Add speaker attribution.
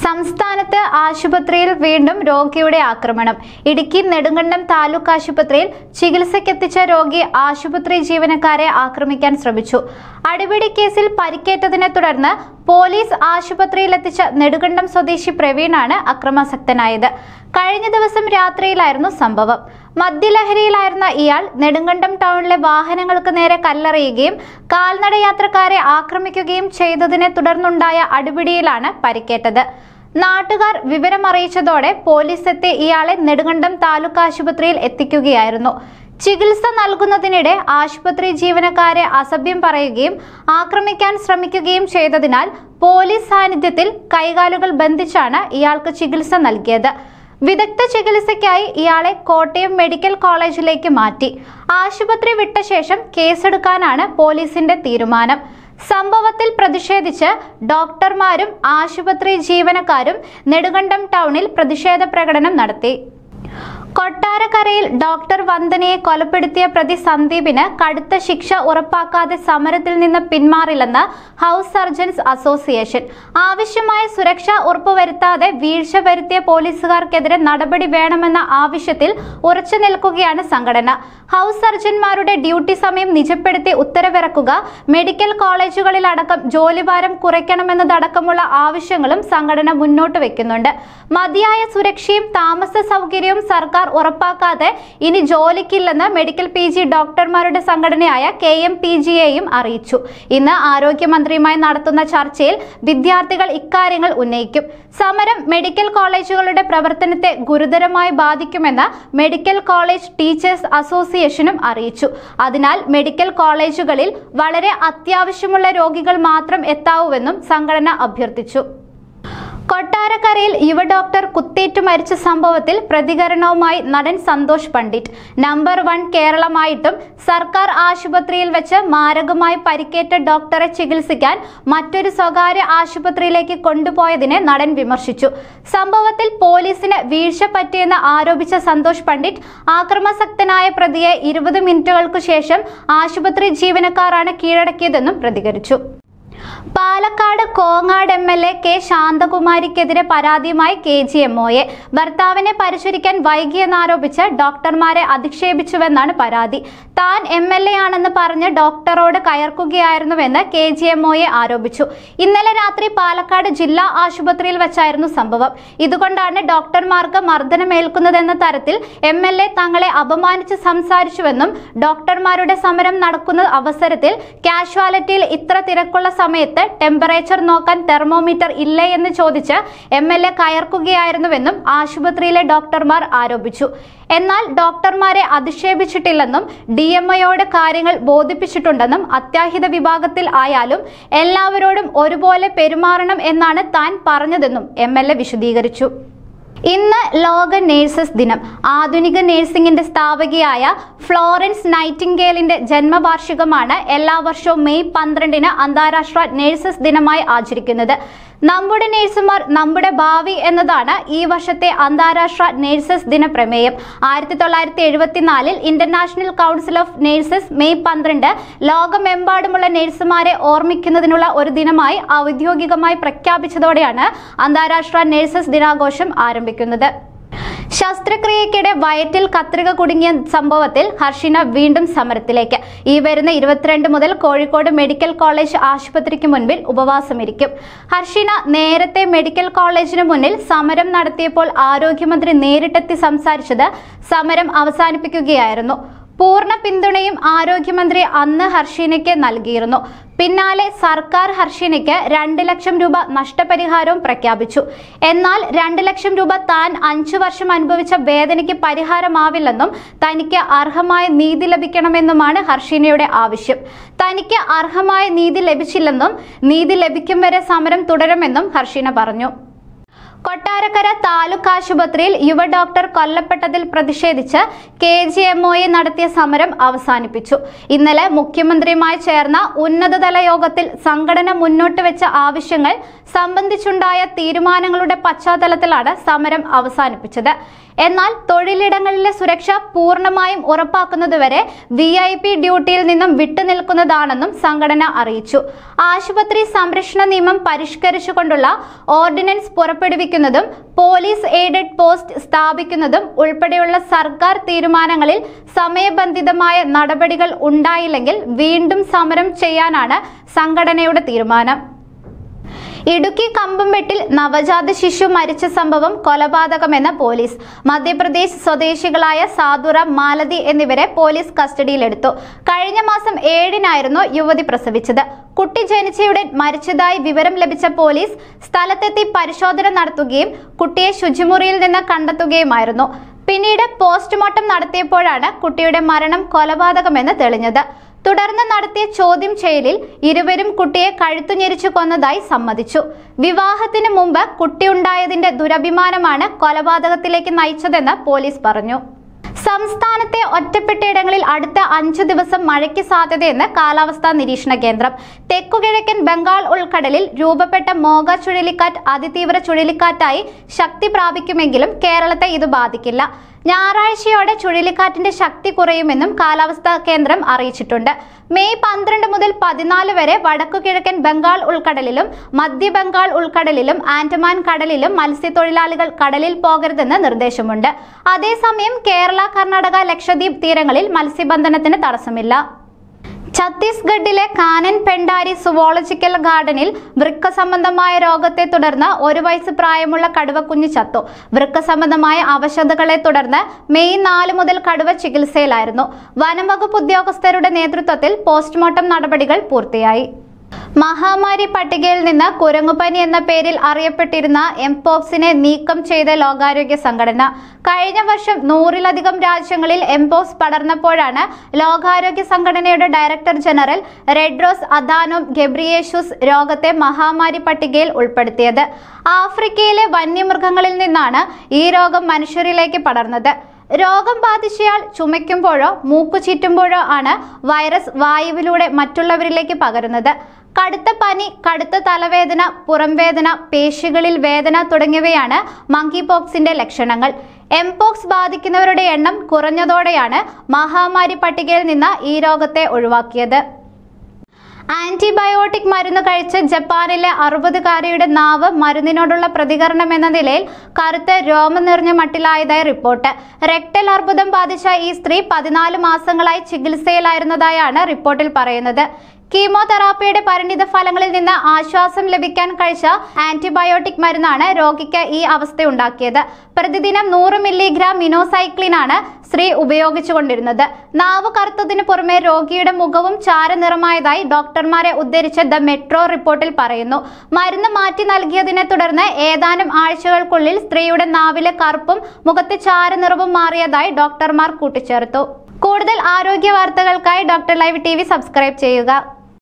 Speaker 1: സംസ്ഥാനത്ത് ആശുപത്രിയിൽ വീണ്ടും രോഗിയുടെ ആക്രമണം ഇടുക്കി നെടുങ്കണ്ടം താലൂക്ക് ആശുപത്രിയിൽ ചികിത്സയ്ക്കെത്തിച്ച രോഗി ആശുപത്രി ജീവനക്കാരെ ആക്രമിക്കാൻ ശ്രമിച്ചു അടിപിടി കേസിൽ പരിക്കേറ്റതിനെ തുടർന്ന് പോലീസ് ആശുപത്രിയിലെത്തിച്ച നെടുങ്കണ്ടം സ്വദേശി പ്രവീണാണ് അക്രമാസക്തനായത് കഴിഞ്ഞ ദിവസം രാത്രിയിലായിരുന്നു സംഭവം മദ്യലഹരിയിലായിരുന്ന ഇയാൾ നെടുങ്കണ്ടം ടൗണിലെ വാഹനങ്ങൾക്ക് നേരെ കല്ലെറിയുകയും കാൽനട യാത്രക്കാരെ ആക്രമിക്കുകയും ചെയ്തതിനെ തുടർന്നുണ്ടായ അടിപിടിയിലാണ് പരിക്കേറ്റത് നാട്ടുകാർ വിവരമറിയിച്ചതോടെ പോലീസ് എത്തി ഇയാളെ നെടുങ്കണ്ടം താലൂക്ക് ആശുപത്രിയിൽ എത്തിക്കുകയായിരുന്നു ചികിത്സ നൽകുന്നതിനിടെ ആശുപത്രി ജീവനക്കാരെ അസഭ്യം പറയുകയും ആക്രമിക്കാൻ ശ്രമിക്കുകയും ചെയ്തതിനാൽ പോലീസ് സാന്നിധ്യത്തിൽ കൈകാലുകൾ ബന്ധിച്ചാണ് ഇയാൾക്ക് ചികിത്സ നൽകിയത് വിദഗ്ധ ചികിത്സയ്ക്കായി ഇയാളെ കോട്ടയം മെഡിക്കൽ കോളേജിലേക്ക് മാറ്റി ആശുപത്രി വിട്ട ശേഷം കേസെടുക്കാനാണ് പോലീസിന്റെ തീരുമാനം സംഭവത്തിൽ പ്രതിഷേധിച്ച് ഡോക്ടർമാരും ആശുപത്രി ജീവനക്കാരും നെടുങ്കണ്ടം ടൗണിൽ പ്രതിഷേധ പ്രകടനം നടത്തി കൊട്ടാരക്കരയിൽ ഡോക്ടർ വന്ദനയെ കൊലപ്പെടുത്തിയ പ്രതി സന്ദീപിന് കടുത്ത ശിക്ഷ ഉറപ്പാക്കാതെ സമരത്തിൽ നിന്ന് പിന്മാറില്ലെന്ന് ഹൗസ് സർജൻസ് അസോസിയേഷൻ ആവശ്യമായ സുരക്ഷ ഉറപ്പുവരുത്താതെ വീഴ്ച വരുത്തിയ പോലീസുകാർക്കെതിരെ നടപടി വേണമെന്ന ആവശ്യത്തിൽ ഉറച്ചു നിൽക്കുകയാണ് സംഘടന ഹൗസ് സർജൻമാരുടെ ഡ്യൂട്ടി സമയം നിജപ്പെടുത്തി ഉത്തരവിറക്കുക മെഡിക്കൽ കോളേജുകളിലടക്കം ജോലിഭാരം കുറയ്ക്കണമെന്നതടക്കമുള്ള ആവശ്യങ്ങളും സംഘടന മുന്നോട്ട് വെക്കുന്നുണ്ട് മതിയായ സുരക്ഷയും താമസ സൗകര്യവും സർക്കാർ ഉറപ്പാക്കാതെ ഇനി ജോലിക്കില്ലെന്ന് മെഡിക്കൽ പി ജി ഡോക്ടർമാരുടെ സംഘടനയായ കെ എം പി ജിയെയും അറിയിച്ചു ഇന്ന് ആരോഗ്യമന്ത്രിയുമായി നടത്തുന്ന ചർച്ചയിൽ വിദ്യാർത്ഥികൾ ഇക്കാര്യങ്ങൾ ഉന്നയിക്കും സമരം മെഡിക്കൽ കോളേജുകളുടെ പ്രവർത്തനത്തെ ഗുരുതരമായി ബാധിക്കുമെന്ന് മെഡിക്കൽ കോളേജ് ടീച്ചേഴ്സ് അസോസിയേഷനും അറിയിച്ചു അതിനാൽ മെഡിക്കൽ കോളേജുകളിൽ വളരെ അത്യാവശ്യമുള്ള രോഗികൾ മാത്രം എത്താവൂവെന്നും സംഘടന അഭ്യർത്ഥിച്ചു കൊട്ടാരക്കരയിൽ യുവ ഡോക്ടർ കുത്തേറ്റു മരിച്ച സംഭവത്തിൽ പ്രതികരണവുമായി നടൻ സന്തോഷ് പണ്ഡിറ്റ് നമ്പർ വൺ കേരളമായിട്ടും സർക്കാർ ആശുപത്രിയിൽ വെച്ച് മാരകമായി പരിക്കേറ്റ ഡോക്ടറെ ചികിത്സിക്കാൻ മറ്റൊരു സ്വകാര്യ ആശുപത്രിയിലേക്ക് കൊണ്ടുപോയതിനെ നടൻ വിമർശിച്ചു സംഭവത്തിൽ പോലീസിന് വീഴ്ച പറ്റിയെന്ന് ആരോപിച്ച സന്തോഷ് പണ്ഡിറ്റ് ആക്രമസക്തനായ പ്രതിയെ ഇരുപത് മിനിറ്റുകൾക്കു ശേഷം ആശുപത്രി ജീവനക്കാരാണ് കീഴടക്കിയതെന്നും പ്രതികരിച്ചു Palakkad Kongad M L A K ശാന്തകുമാരിക്കെതിരെ പരാതിയുമായി കെ ജി എം ഒയെ ഭർത്താവിനെ പരിശോധിക്കാൻ വൈകിയെന്നാരോപിച്ച് ഡോക്ടർമാരെ അധിക്ഷേപിച്ചുവെന്നാണ് പരാതി താൻ എം എൽ എ ആണെന്ന് പറഞ്ഞ് ഡോക്ടറോട് കയർക്കുകയായിരുന്നുവെന്ന് കെ ജി എം ഒയെ ആരോപിച്ചു ഇന്നലെ രാത്രി പാലക്കാട് ജില്ലാ ആശുപത്രിയിൽ വെച്ചായിരുന്നു സംഭവം ഇതുകൊണ്ടാണ് ഡോക്ടർമാർക്ക് മർദ്ദനമേൽക്കുന്നതെന്ന തരത്തിൽ എം എൽ എ തങ്ങളെ അപമാനിച്ച് സംസാരിച്ചുവെന്നും ഡോക്ടർമാരുടെ സമരം നടക്കുന്ന അവസരത്തിൽ കാഷ്വാലിറ്റിയിൽ ഇത്ര തിരക്കുള്ള സമയത്ത് ടെമ്പറേച്ചർ നോക്കാൻ തെർമോമീറ്റർ ഇല്ലേ എന്ന് ചോദിച്ച് എം എൽ എ കയർക്കുകയായിരുന്നുവെന്നും ആശുപത്രിയിലെ ഡോക്ടർമാർ ആരോപിച്ചു എന്നാൽ ഡോക്ടർമാരെ അധിക്ഷേപിച്ചിട്ടില്ലെന്നും ഡി എം ഐയോട് കാര്യങ്ങൾ ബോധിപ്പിച്ചിട്ടുണ്ടെന്നും അത്യാഹിത വിഭാഗത്തിൽ ആയാലും എല്ലാവരോടും ഒരുപോലെ പെരുമാറണം എന്നാണ് താൻ പറഞ്ഞതെന്നും എം എൽ എ വിശദീകരിച്ചു ഇന്ന് ലോക നേഴ്സസ് ദിനം ആധുനിക നേഴ്സിംഗിന്റെ സ്ഥാപകയായ ഫ്ലോറൻസ് നൈറ്റിംഗേലിന്റെ ജന്മവാർഷികമാണ് എല്ലാ വർഷവും മെയ് പന്ത്രണ്ടിന് അന്താരാഷ്ട്ര നേഴ്സസ് ദിനമായി ആചരിക്കുന്നത് നമ്മുടെ നേഴ്സുമാർ നമ്മുടെ ഭാവി എന്നതാണ് ഈ വർഷത്തെ അന്താരാഷ്ട്ര നേഴ്സസ് ദിന പ്രമേയം ആയിരത്തി തൊള്ളായിരത്തി എഴുപത്തിനാലിൽ international council of nurses May പന്ത്രണ്ട് ലോകമെമ്പാടുമുള്ള നേഴ്സുമാരെ ഓർമ്മിക്കുന്നതിനുള്ള ഒരു ദിനമായി ഔദ്യോഗികമായി പ്രഖ്യാപിച്ചതോടെയാണ് അന്താരാഷ്ട്ര നേഴ്സസ് ദിനാഘോഷം ആരംഭിക്കുന്നത് ശസ്ത്രക്രിയയ്ക്കിടെ വയറ്റിൽ കത്രിക കുടുങ്ങിയ സംഭവത്തിൽ ഹർഷിന വീണ്ടും സമരത്തിലേക്ക് ഈ വരുന്ന ഇരുപത്തിരണ്ട് മുതൽ കോഴിക്കോട് മെഡിക്കൽ കോളേജ് ആശുപത്രിക്ക് മുൻപിൽ ഉപവാസമിരിക്കും ഹർഷിന നേരത്തെ മെഡിക്കൽ കോളേജിന് മുന്നിൽ സമരം നടത്തിയപ്പോൾ ആരോഗ്യമന്ത്രി നേരിട്ടെത്തി സംസാരിച്ചത് സമരം അവസാനിപ്പിക്കുകയായിരുന്നു പൂർണ്ണ പിന്തുണയും ആരോഗ്യമന്ത്രി അന്ന് ഹർഷീനയ്ക്ക് നൽകിയിരുന്നു പിന്നാലെ സർക്കാർ ഹർഷീനയ്ക്ക് രണ്ട് ലക്ഷം രൂപ നഷ്ടപരിഹാരവും പ്രഖ്യാപിച്ചു എന്നാൽ രണ്ട് ലക്ഷം രൂപ താൻ അഞ്ചു വർഷം അനുഭവിച്ച വേദനയ്ക്ക് പരിഹാരമാവില്ലെന്നും തനിക്ക് അർഹമായ നീതി ലഭിക്കണമെന്നുമാണ് ഹർഷീനയുടെ ആവശ്യം തനിക്ക് അർഹമായ നീതി ലഭിച്ചില്ലെന്നും നീതി ലഭിക്കും വരെ സമരം തുടരുമെന്നും ഹർഷീന പറഞ്ഞു കൊട്ടാരക്കര താലൂക്ക് ആശുപത്രിയിൽ യുവ ഡോക്ടർ കൊല്ലപ്പെട്ടതിൽ പ്രതിഷേധിച്ച് കെ ജി എം ഒയെ നടത്തിയ സമരം അവസാനിപ്പിച്ചു ഇന്നലെ മുഖ്യമന്ത്രിയുമായി ചേർന്ന ഉന്നതതല യോഗത്തിൽ സംഘടന മുന്നോട്ട് വെച്ച ആവശ്യങ്ങൾ സംബന്ധിച്ചുണ്ടായ തീരുമാനങ്ങളുടെ പശ്ചാത്തലത്തിലാണ് സമരം അവസാനിപ്പിച്ചത് എന്നാൽ തൊഴിലിടങ്ങളിലെ സുരക്ഷ പൂർണ്ണമായും ഉറപ്പാക്കുന്നതുവരെ വി ഐ പി ഡ്യൂട്ടിയിൽ നിന്നും വിട്ടുനിൽക്കുന്നതാണെന്നും സംഘടന അറിയിച്ചു ആശുപത്രി സംരക്ഷണ നിയമം പരിഷ്കരിച്ചുകൊണ്ടുള്ള ഓർഡിനൻസ് പുറപ്പെടുവിക്കുന്നതും പോലീസ് എയ്ഡഡ് പോസ്റ്റ് സ്ഥാപിക്കുന്നതും ഉൾപ്പെടെയുള്ള സർക്കാർ തീരുമാനങ്ങളിൽ സമയബന്ധിതമായ നടപടികൾ ഉണ്ടായില്ലെങ്കിൽ വീണ്ടും സമരം ചെയ്യാനാണ് സംഘടനയുടെ തീരുമാനം ഇടുക്കി കമ്പംവെട്ടിൽ നവജാത ശിശു മരിച്ച സംഭവം കൊലപാതകമെന്ന് പോലീസ് മധ്യപ്രദേശ് സ്വദേശികളായ സാധുറ മാലതി എന്നിവരെ പോലീസ് കസ്റ്റഡിയിലെടുത്തു കഴിഞ്ഞ മാസം ഏഴിനായിരുന്നു യുവതി പ്രസവിച്ചത് കുട്ടി ജനിച്ചയുടൻ മരിച്ചതായി വിവരം ലഭിച്ച പോലീസ് സ്ഥലത്തെത്തി പരിശോധന നടത്തുകയും കുട്ടിയെ ശുചിമുറിയിൽ നിന്ന് കണ്ടെത്തുകയുമായിരുന്നു പിന്നീട് പോസ്റ്റ്മോർട്ടം നടത്തിയപ്പോഴാണ് കുട്ടിയുടെ മരണം കൊലപാതകമെന്ന് തെളിഞ്ഞത് തുടർന്ന് നടത്തിയ ചോദ്യം ചെയ്യലിൽ ഇരുവരും കുട്ടിയെ കഴുത്തുഞെരിച്ചു കൊന്നതായി സമ്മതിച്ചു വിവാഹത്തിന് മുമ്പ് കുട്ടിയുണ്ടായതിന്റെ ദുരഭിമാനമാണ് കൊലപാതകത്തിലേക്ക് നയിച്ചതെന്ന് പോലീസ് പറഞ്ഞു സംസ്ഥാനത്തെ ഒറ്റപ്പെട്ടയിടങ്ങളിൽ അടുത്ത അഞ്ചു ദിവസം മഴയ്ക്ക് സാധ്യതയെന്ന് കാലാവസ്ഥാ നിരീക്ഷണ കേന്ദ്രം തെക്കുകിഴക്കൻ ബംഗാൾ ഉൾക്കടലിൽ രൂപപ്പെട്ട മോഗ ചുഴലിക്കാറ്റ് അതിതീവ്ര ചുഴലിക്കാറ്റായി ശക്തി പ്രാപിക്കുമെങ്കിലും കേരളത്തെ ഇത് ബാധിക്കില്ല ഞായറാഴ്ചയോടെ ചുഴലിക്കാറ്റിന്റെ ശക്തി കുറയുമെന്നും കാലാവസ്ഥാ കേന്ദ്രം അറിയിച്ചിട്ടുണ്ട് മെയ് പന്ത്രണ്ട് മുതൽ പതിനാല് വരെ വടക്കു കിഴക്കൻ ബംഗാൾ ഉൾക്കടലിലും മധ്യ ബംഗാൾ ഉൾക്കടലിലും ആൻഡമാൻ കടലിലും മത്സ്യത്തൊഴിലാളികൾ കടലിൽ പോകരുതെന്ന് നിർദ്ദേശമുണ്ട് അതേസമയം കേരള കർണാടക ലക്ഷദ്വീപ് തീരങ്ങളിൽ മത്സ്യബന്ധനത്തിന് തടസ്സമില്ല ഛത്തീസ്ഗഡിലെ കാനൻ പെണ്ടാരി സുവോളജിക്കൽ ഗാർഡനിൽ വൃക്ക സംബന്ധമായ രോഗത്തെ തുടർന്ന് ഒരു വയസ്സ് പ്രായമുള്ള കടുവക്കുഞ്ഞ് ചത്തു വൃക്ക സംബന്ധമായ അവശതകളെ തുടർന്ന് മെയ് നാല് മുതൽ കടുവ ചികിത്സയിലായിരുന്നു വനം വകുപ്പ് ഉദ്യോഗസ്ഥരുടെ നേതൃത്വത്തിൽ പോസ്റ്റ്മോർട്ടം നടപടികൾ പൂർത്തിയായി മഹാമാരി പട്ടികയിൽ നിന്ന് കുരങ്ങുപനി എന്ന പേരിൽ അറിയപ്പെട്ടിരുന്ന എംപോക്സിനെ നീക്കം ചെയ്ത ലോകാരോഗ്യ സംഘടന കഴിഞ്ഞ വർഷം നൂറിലധികം രാജ്യങ്ങളിൽ എംപോക്സ് പടർന്നപ്പോഴാണ് ലോകാരോഗ്യ സംഘടനയുടെ director general Tedros Adhanom Ghebreyesus രോഗത്തെ മഹാമാരി പട്ടികയിൽ ഉൾപ്പെടുത്തിയത് ആഫ്രിക്കയിലെ വന്യമൃഗങ്ങളിൽ നിന്നാണ് ഈ രോഗം മനുഷ്യരിലേക്ക് പടർന്നത് രോഗം ബാധിച്ചയാൾ ചുമയ്ക്കുമ്പോഴോ മൂക്കു ചീറ്റുമ്പോഴോ ആണ് വൈറസ് വായുവിലൂടെ മറ്റുള്ളവരിലേക്ക് പകരുന്നത് കടുത്ത പനി കടുത്ത തലവേദന പുറംവേദന പേശികളിൽ വേദന തുടങ്ങിയവയാണ് മങ്കി പോക്സിന്റെ ലക്ഷണങ്ങൾ എംപോക്സ് ബാധിക്കുന്നവരുടെ എണ്ണം കുറഞ്ഞതോടെയാണ് മഹാമാരി പട്ടികയിൽ നിന്ന് ഈ രോഗത്തെ ഒഴിവാക്കിയത് ആന്റിബയോട്ടിക് മരുന്ന് കഴിച്ച് ജപ്പാനിലെ അറുപതുകാരിയുടെ നാവ് മരുന്നിനോടുള്ള പ്രതികരണം എന്ന നിലയിൽ കറുത്ത രോമം നിറഞ്ഞ മട്ടിലായതായി റിപ്പോർട്ട് റെക്ടൽ അർബുദം ബാധിച്ച ഈ സ്ത്രീ പതിനാല് മാസങ്ങളായി ചികിത്സയിലായിരുന്നതായാണ് റിപ്പോർട്ടിൽ പറയുന്നത് കീമോതെറാപ്പിയുടെ പരിണിത ഫലങ്ങളിൽ നിന്ന് ആശ്വാസം ലഭിക്കാൻ കഴിച്ച ആന്റിബയോട്ടിക് മരുന്നാണ് രോഗിക്ക് ഈ അവസ്ഥയുണ്ടാക്കിയത് പ്രതിദിനം നൂറ് മില്ലിഗ്രാം മിനോസൈക്ലിനാണ് സ്ത്രീ ഉപയോഗിച്ചുകൊണ്ടിരുന്നത് നാവ് കറുത്തതിനു പുറമെ രോഗിയുടെ മുഖവും ചാരനിറമായതായി ഡോക്ടർമാരെ ഉദ്ധരിച്ച് ദ മെട്രോ റിപ്പോർട്ടിൽ പറയുന്നു മരുന്ന് മാറ്റി നൽകിയതിനെ തുടർന്ന് ഏതാനും ആഴ്ചകൾക്കുള്ളിൽ സ്ത്രീയുടെ നാവിലെ കറുപ്പും മുഖത്തെ ചാരനിറവും മാറിയതായി ഡോക്ടർമാർ കൂട്ടിച്ചേർത്തു കൂടുതൽ ആരോഗ്യ വാർത്തകൾക്കായി ഡോക്ടർ ലൈവ് ടി സബ്സ്ക്രൈബ് ചെയ്യുക